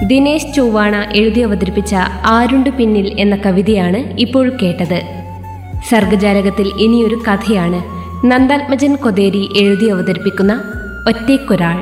ദിനേശ് ചൊവ്വാണ എഴുതി അവതരിപ്പിച്ച ആരുണ്ട് പിന്നിൽ എന്ന കവിതയാണ് ഇപ്പോൾ കേട്ടത് സർഗജാലകത്തിൽ ഇനിയൊരു കഥയാണ് നന്ദാത്മജൻ കൊതേരി എഴുതി അവതരിപ്പിക്കുന്ന ഒറ്റയ്ക്കൊരാൾ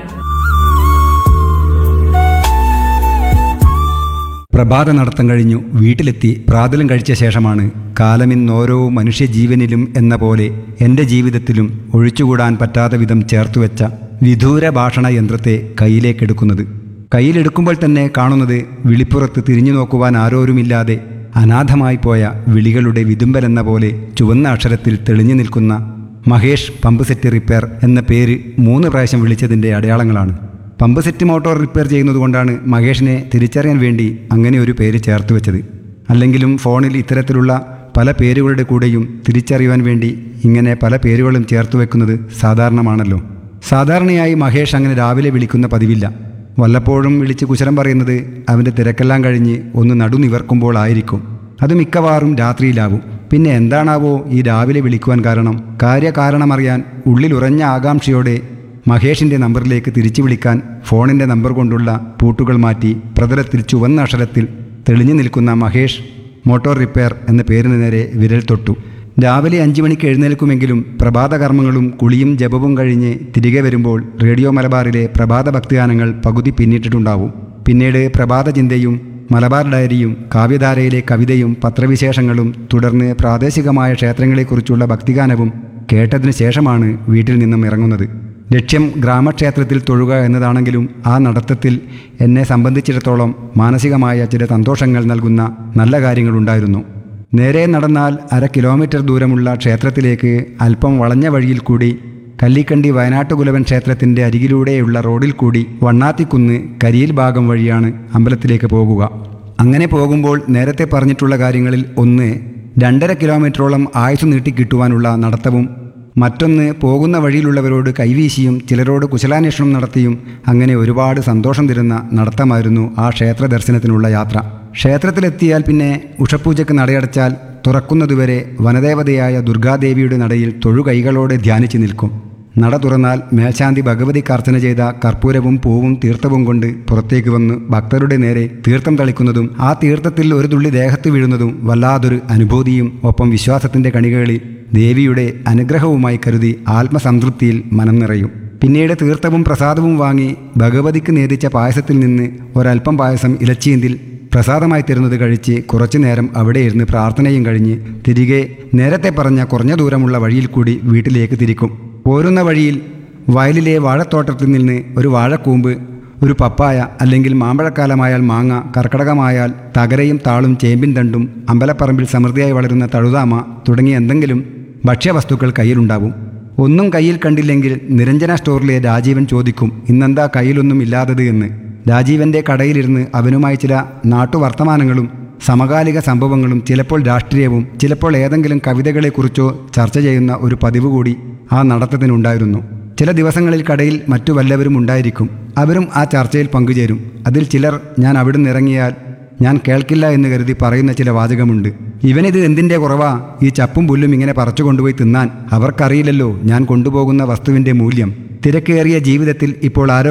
പ്രഭാത നടത്തം കഴിഞ്ഞു വീട്ടിലെത്തി പ്രാതലും കഴിച്ച ശേഷമാണ് കാലമിന്നോരോ മനുഷ്യജീവനിലും എന്ന പോലെ എൻ്റെ ജീവിതത്തിലും ഒഴിച്ചുകൂടാൻ പറ്റാത്ത വിധം ചേർത്തുവെച്ച വിദൂര ഭാഷണ യന്ത്രത്തെ കയ്യിലേക്കെടുക്കുന്നത് കയ്യിലെടുക്കുമ്പോൾ തന്നെ കാണുന്നത് വിളിപ്പുറത്ത് തിരിഞ്ഞു നോക്കുവാൻ ആരോരുമില്ലാതെ അനാഥമായി പോയ വിളികളുടെ വിതുമ്പലെന്ന പോലെ ചുവന്ന അക്ഷരത്തിൽ തെളിഞ്ഞു നിൽക്കുന്ന മഹേഷ് പമ്പ് സെറ്റ് റിപ്പയർ എന്ന പേര് മൂന്ന് പ്രാവശ്യം വിളിച്ചതിൻ്റെ അടയാളങ്ങളാണ് പമ്പ് സെറ്റ് മോട്ടോർ റിപ്പയർ ചെയ്യുന്നത് കൊണ്ടാണ് മഹേഷിനെ തിരിച്ചറിയാൻ വേണ്ടി അങ്ങനെ ഒരു പേര് ചേർത്ത് വെച്ചത് അല്ലെങ്കിലും ഫോണിൽ ഇത്തരത്തിലുള്ള പല പേരുകളുടെ കൂടെയും തിരിച്ചറിയുവാൻ വേണ്ടി ഇങ്ങനെ പല പേരുകളും ചേർത്ത് വെക്കുന്നത് സാധാരണമാണല്ലോ സാധാരണയായി മഹേഷ് അങ്ങനെ രാവിലെ വിളിക്കുന്ന പതിവില്ല വല്ലപ്പോഴും വിളിച്ച് കുശലം പറയുന്നത് അവൻ്റെ തിരക്കെല്ലാം കഴിഞ്ഞ് ഒന്ന് നടു നിവർക്കുമ്പോൾ ആയിരിക്കും അത് മിക്കവാറും രാത്രിയിലാവും പിന്നെ എന്താണാവോ ഈ രാവിലെ വിളിക്കുവാൻ കാരണം കാര്യകാരണമറിയാൻ ഉള്ളിലുറഞ്ഞ ആകാംക്ഷയോടെ മഹേഷിന്റെ നമ്പറിലേക്ക് തിരിച്ചു വിളിക്കാൻ ഫോണിന്റെ നമ്പർ കൊണ്ടുള്ള പൂട്ടുകൾ മാറ്റി പ്രതലത്തിൽ ചുവന്ന അക്ഷരത്തിൽ തെളിഞ്ഞു നിൽക്കുന്ന മഹേഷ് മോട്ടോർ റിപ്പയർ എന്ന പേരിന് നേരെ വിരൽ തൊട്ടു രാവിലെ അഞ്ചു മണിക്ക് എഴുന്നേൽക്കുമെങ്കിലും പ്രഭാതകർമ്മങ്ങളും കുളിയും ജപവും കഴിഞ്ഞ് തിരികെ വരുമ്പോൾ റേഡിയോ മലബാറിലെ പ്രഭാത ഭക്തിഗാനങ്ങൾ പകുതി പിന്നിട്ടിട്ടുണ്ടാവും പിന്നീട് പ്രഭാത ചിന്തയും മലബാർ ഡയറിയും കാവ്യധാരയിലെ കവിതയും പത്രവിശേഷങ്ങളും തുടർന്ന് പ്രാദേശികമായ ക്ഷേത്രങ്ങളെക്കുറിച്ചുള്ള ഭക്തിഗാനവും കേട്ടതിനു ശേഷമാണ് വീട്ടിൽ നിന്നും ഇറങ്ങുന്നത് ലക്ഷ്യം ഗ്രാമക്ഷേത്രത്തിൽ തൊഴുക എന്നതാണെങ്കിലും ആ നടത്തത്തിൽ എന്നെ സംബന്ധിച്ചിടത്തോളം മാനസികമായ ചില സന്തോഷങ്ങൾ നൽകുന്ന നല്ല കാര്യങ്ങളുണ്ടായിരുന്നു നേരെ നടന്നാൽ അര കിലോമീറ്റർ ദൂരമുള്ള ക്ഷേത്രത്തിലേക്ക് അല്പം വളഞ്ഞ വഴിയിൽ കൂടി കല്ലിക്കണ്ടി വയനാട്ടുകുലവൻ ക്ഷേത്രത്തിൻ്റെ അരികിലൂടെയുള്ള റോഡിൽ കൂടി വണ്ണാത്തിക്കുന്ന് കരിയിൽ ഭാഗം വഴിയാണ് അമ്പലത്തിലേക്ക് പോകുക അങ്ങനെ പോകുമ്പോൾ നേരത്തെ പറഞ്ഞിട്ടുള്ള കാര്യങ്ങളിൽ ഒന്ന് രണ്ടര കിലോമീറ്ററോളം ആയുസ് നീട്ടിക്കിട്ടുവാനുള്ള നടത്തവും മറ്റൊന്ന് പോകുന്ന വഴിയിലുള്ളവരോട് കൈവീശിയും ചിലരോട് കുശലാന്വേഷണം നടത്തിയും അങ്ങനെ ഒരുപാട് സന്തോഷം തരുന്ന നടത്തമായിരുന്നു ആ ക്ഷേത്ര ദർശനത്തിനുള്ള യാത്ര ക്ഷേത്രത്തിലെത്തിയാൽ പിന്നെ ഉഷപൂജയ്ക്ക് നടയടച്ചാൽ തുറക്കുന്നതുവരെ വനദേവതയായ ദുർഗാദേവിയുടെ നടയിൽ തൊഴുകൈകളോടെ ധ്യാനിച്ചു നിൽക്കും നട തുറന്നാൽ മേൽശാന്തി ഭഗവതിക്ക് അർച്ചന ചെയ്ത കർപ്പൂരവും പൂവും തീർത്ഥവും കൊണ്ട് പുറത്തേക്ക് വന്ന് ഭക്തരുടെ നേരെ തീർത്ഥം തളിക്കുന്നതും ആ തീർത്ഥത്തിൽ ഒരു തുള്ളി ദേഹത്ത് വീഴുന്നതും വല്ലാതൊരു അനുഭൂതിയും ഒപ്പം വിശ്വാസത്തിന്റെ കണികകളിൽ ദേവിയുടെ അനുഗ്രഹവുമായി കരുതി ആത്മസംതൃപ്തിയിൽ മനം നിറയും പിന്നീട് തീർത്ഥവും പ്രസാദവും വാങ്ങി ഭഗവതിക്ക് നേദിച്ച പായസത്തിൽ നിന്ന് ഒരൽപ്പം പായസം ഇലച്ചീന്തിൽ പ്രസാദമായി തരുന്നത് കഴിച്ച് കുറച്ചു നേരം അവിടെ ഇരുന്ന് പ്രാർത്ഥനയും കഴിഞ്ഞ് തിരികെ നേരത്തെ പറഞ്ഞ കുറഞ്ഞ ദൂരമുള്ള വഴിയിൽ കൂടി വീട്ടിലേക്ക് തിരിക്കും പോരുന്ന വഴിയിൽ വയലിലെ വാഴത്തോട്ടത്തിൽ നിന്ന് ഒരു വാഴക്കൂമ്പ് ഒരു പപ്പായ അല്ലെങ്കിൽ മാമ്പഴക്കാലമായാൽ മാങ്ങ കർക്കടകമായാൽ തകരയും താളും ചേമ്പിൻ തണ്ടും അമ്പലപ്പറമ്പിൽ സമൃദ്ധിയായി വളരുന്ന തഴുതാമ തുടങ്ങിയ എന്തെങ്കിലും ഭക്ഷ്യവസ്തുക്കൾ കയ്യിലുണ്ടാവും ഒന്നും കയ്യിൽ കണ്ടില്ലെങ്കിൽ നിരഞ്ജന സ്റ്റോറിലെ രാജീവൻ ചോദിക്കും ഇന്നെന്താ കയ്യിലൊന്നും ഇല്ലാത്തത് എന്ന് രാജീവന്റെ കടയിലിരുന്ന് അവനുമായി ചില നാട്ടുവർത്തമാനങ്ങളും സമകാലിക സംഭവങ്ങളും ചിലപ്പോൾ രാഷ്ട്രീയവും ചിലപ്പോൾ ഏതെങ്കിലും കവിതകളെക്കുറിച്ചോ ചർച്ച ചെയ്യുന്ന ഒരു പതിവ് കൂടി ആ നടത്തത്തിനുണ്ടായിരുന്നു ചില ദിവസങ്ങളിൽ കടയിൽ മറ്റു വല്ലവരും ഉണ്ടായിരിക്കും അവരും ആ ചർച്ചയിൽ പങ്കുചേരും അതിൽ ചിലർ ഞാൻ അവിടുന്ന് ഇറങ്ങിയാൽ ഞാൻ കേൾക്കില്ല എന്ന് കരുതി പറയുന്ന ചില വാചകമുണ്ട് ഇവനിത് എന്തിൻ്റെ കുറവാ ഈ ചപ്പും പുല്ലും ഇങ്ങനെ പറിച്ചു കൊണ്ടുപോയി തിന്നാൻ അവർക്കറിയില്ലല്ലോ ഞാൻ കൊണ്ടുപോകുന്ന വസ്തുവിൻ്റെ മൂല്യം തിരക്കേറിയ ജീവിതത്തിൽ ഇപ്പോൾ ആരോ